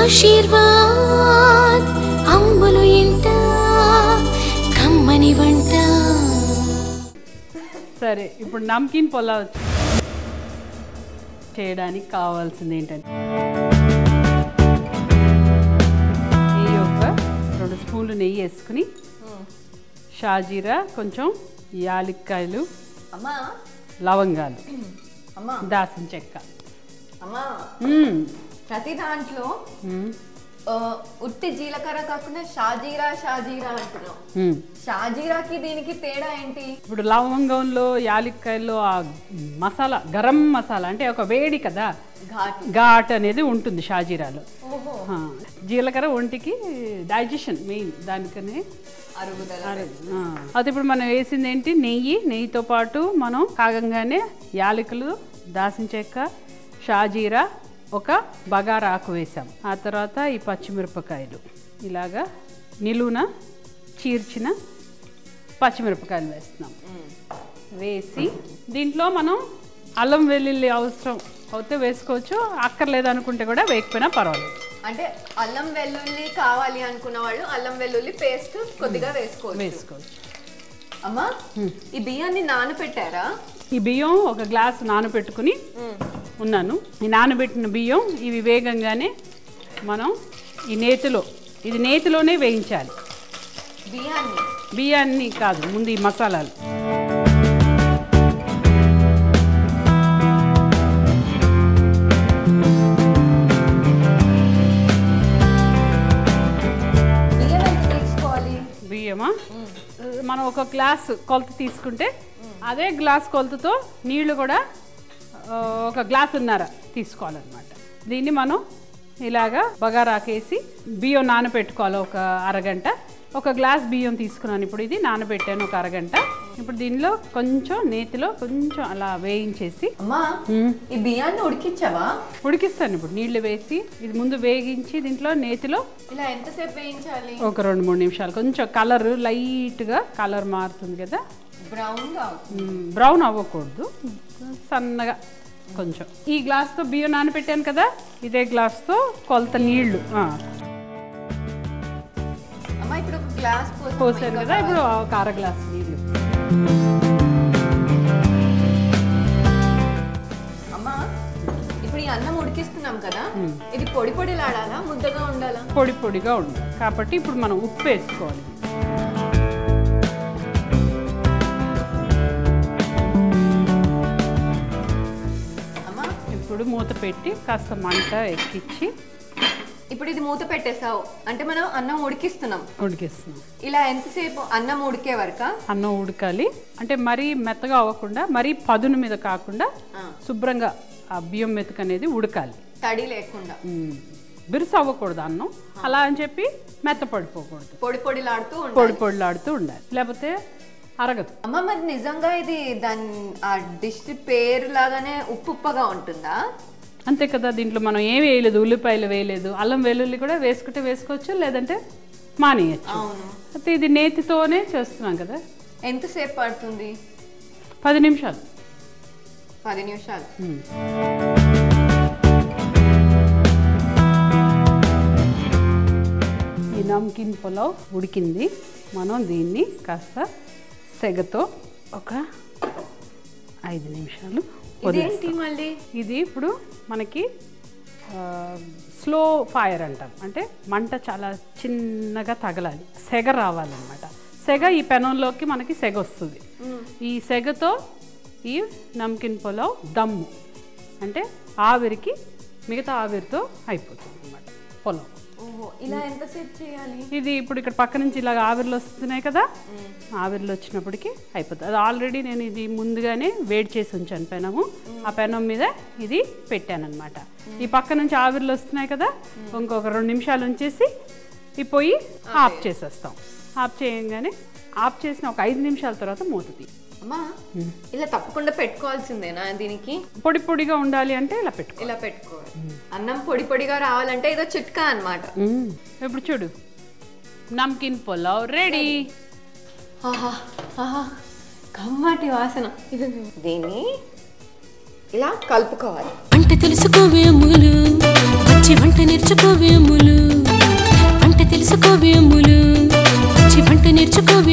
ఆశీర్వాద్ అంబులు ఇంట కమ్మని వంట సరే ఇప్పుడు నమ్కిన్ పులావ్ చేయడానికి కావాల్సింది ఏంటంటే నెయ్యి ఒక రెండు స్పూన్లు నెయ్యి వేసుకుని షాజీరా కొంచెం యాలక్కాయలు అమ్మా లవంగాలు అమ్మా దాసిన చెక్క అమ్మా మ్మ్. ప్రతి దాంట్లో మ్మ్. ఆ, ఉట్టి జీలకర్ర కాకుండా షాజీరా షాజీరా అంటున్నావు మ్మ్. షాజీరాకి దీనికి తేడా ఏంటి ఇప్పుడు లవంగంలో యాలక్కాయల్లో ఆ మసాలా గరం మసాలా అంటే ఒక వేడి కదా ఘాటు ఘాట్ అనేది ఉంటుంది షాజీరాలో ఓహో ఆ, జీలకర్ర ఒంటికి డైజెషన్ మెయిన్ దానికనే అరుగుదల ఆ, అది ఇప్పుడు మనం వేసింది ఏంటి నెయ్యి నెయ్యితో పాటు మనం కాగంగానే యాలకులు దాసిన చెక్క షాజీరా ఒక బగారా ఆకు వేసాం ఆ తర్వాత ఈ పచ్చిమిరపకాయలు ఇలాగా నిలువున చీర్చిన పచ్చిమిరపకాయలు వేస్తున్నాం వేసి దీంట్లో మనం అల్లం వెల్లుల్లి అవసరం అయితే వేసుకోవచ్చు అక్కర్లేదు అనుకుంటే కూడా వేయకపోయినా పర్వాలేదు అంటే అల్లం వెల్లుల్లి కావాలి అనుకున్న వాళ్ళు అల్లం వెల్లుల్లి పేస్ట్ కొద్దిగా వేసుకోవచ్చు వేసుకోవచ్చు అమ్మా ఈ బియ్యాన్ని నానపెట్టారా ఈ బియ్యం ఒక గ్లాస్ నానబెట్టుకుని ఉన్నాను ఈ నానబెట్టిన బియ్యం ఇవి వేగంగానే మనం ఈ నేతిలో ఇది నేతిలోనే వేయించాలి బియ్యాన్ని బియ్యాన్ని కాదు ముందు ఈ మసాలాలు బియ్యం ఎంత తీసుకోవాలి బియ్యమా మనం ఒక గ్లాస్ కొలత తీసుకుంటే అదే గ్లాస్ కొలతతో నీళ్లు కూడా ఆ, ఒక గ్లాస్ ఉన్నర తీసుకోవాలన్నమాట దీన్ని మనం ఇలాగా బగారాకేసి బియ్యం నానబెట్టుకోవాలి ఒక అరగంట ఒక గ్లాస్ బియ్యం తీసుకున్నాను ఇప్పుడు ఇది నానబెట్టాను ఒక అరగంట ఇప్పుడు దీనిలో కొంచెం నేతిలో కొంచెం అలా వేయించేసి అమ్మా ఈ బియ్యాన్ని ఉడికించావా ఉడికిస్తాను ఇప్పుడు నీళ్లు వేసి ఇది ముందు వేగించి దీంట్లో నేతిలో ఇలా ఎంతసేపు వేయించాలి ఒక రెండు మూడు నిమిషాలు కొంచెం కలర్ లైట్గా కలర్ మారుతుంది కదా బ్రౌన్ గా మ్మ్, బ్రౌన్ అవ్వకూడదు సన్నగా కొంచెం ఈ గ్లాస్తో బియ్యం నానబెట్టాను కదా ఇదే గ్లాస్తో కొలత నీళ్లు ఆ, అమ్మా ఇప్పుడు ఒక గ్లాస్ పోసాం. పోసాను ఇంకా కదా ఇప్పుడు ఒక అర గ్లాస్ నీళ్లు అమ్మా ఇప్పుడు ఈ అన్నం ఉడికిస్తున్నాం కదా ఇది పొడి పొడిలాడాలా ముద్దగా ఉండాలా పొడి పొడిగా ఉండాలి కాబట్టి ఇప్పుడు మనం ఉప్పు వేసుకోవాలి అమ్మా ఇప్పుడు మూత పెట్టి కాస్త మంట ఎక్కించి ఇప్పుడు ఇది మూత పెట్టేసావు అంటే మనం అన్నం ఉడికిస్తున్నాం ఉడికిస్తున్నాం ఇలా ఎంతసేపు అన్నం ఉడికే వరక అన్నం ఉడకాలి అంటే మరీ మెత్తగా అవ్వకుండా మరీ పదును మీద కాకుండా శుభ్రంగా ఆ బియ్యం మెతుకు అనేది ఉడకాలి తడి లేకుండా మ్మ్. బిరుసు అవ్వకూడదు అన్నం అలా అని చెప్పి మెత్త పడిపోకూడదు పొడి పొడిలాడుతూ ఉండాలి పొడి పొడిలాడుతూ ఉండాలి లేకపోతే అరగదు అమ్మ మరి నిజంగా ఇది దాని ఆ డిష్ పేరు లాగానే ఉప్పు ఉప్పగా ఉంటుందా అంతే కదా దీంట్లో మనం ఏం వేయలేదు ఉల్లిపాయలు వేయలేదు అల్లం వెల్లుల్లి కూడా వేసుకుంటే వేసుకోవచ్చు లేదంటే మానేయచ్చు అవును అయితే ఇది నేతితోనే చేస్తున్నాం కదా ఎంతసేపు పడుతుంది పది నిమిషాలు పది నిమిషాలు మ్మ్. ఈ నమ్కిన్ పులావ్ ఉడికింది మనం దీన్ని కాస్త సెగతో ఒక ఐదు నిమిషాలు వదిలేస్తాం ఇదేంటి మళ్ళీ ఇది ఇప్పుడు మనకి స్లో ఫైర్ అంటాం అంటే మంట చాలా చిన్నగా తగలాలి సెగ రావాలన్నమాట సెగ ఈ పెనంలోకి మనకి సెగ వస్తుంది ఈ సెగతో ఈ నమ్కిన్ పులావ్ దమ్ము అంటే ఆవిరికి మిగతా ఆవిరితో అయిపోతుంది అనమాట పులావ్ ఓహో ఇలా ఎంతసేపు చేయాలి ఇది ఇప్పుడు ఇక్కడ పక్క నుంచి ఇలాగ ఆవిర్లు వస్తున్నాయి కదా ఆవిర్లు వచ్చినప్పటికి అయిపోతుంది అది ఆల్రెడీ నేను ఇది ముందుగానే వేడి చేసి ఉంచాను పెనము ఆ పెనం మీద ఇది పెట్టాను అనమాట ఈ పక్క నుంచి ఆవిర్లు వస్తున్నాయి కదా ఇంకొక రెండు నిమిషాలు ఉంచేసి ఈ పొయ్యి ఆఫ్ చేసేస్తాం ఆఫ్ చేయంగానే ఆఫ్ చేసిన ఒక ఐదు నిమిషాల తర్వాత మూత తీ అమ్మా ఇలా తప్పకుండా పెట్టుకోవాల్సిందేనా దీనికి పొడి పొడిగా ఉండాలి అంటే ఇలా పెట్టుకో ఇలా పెట్టుకోవాలి అన్నం పొడి పొడిగా రావాలంటే ఇదో చిట్కా అన్నమాట మ్మ్. ఇప్పుడు చూడు నమ్కిన్ పులావ్ రెడీ ఆహా ఆహా కమ్మటి వాసన దీన్ని ఇలా కలుపుకోవాలి వంట తెలుసుకోవే అమ్ములు వచ్చ వచ్చి వంట నేర్చుకోవే అమ్ములు వంట తెలుసుకోవే అమ్ములు వచ్చి వంట నేర్చుకోవే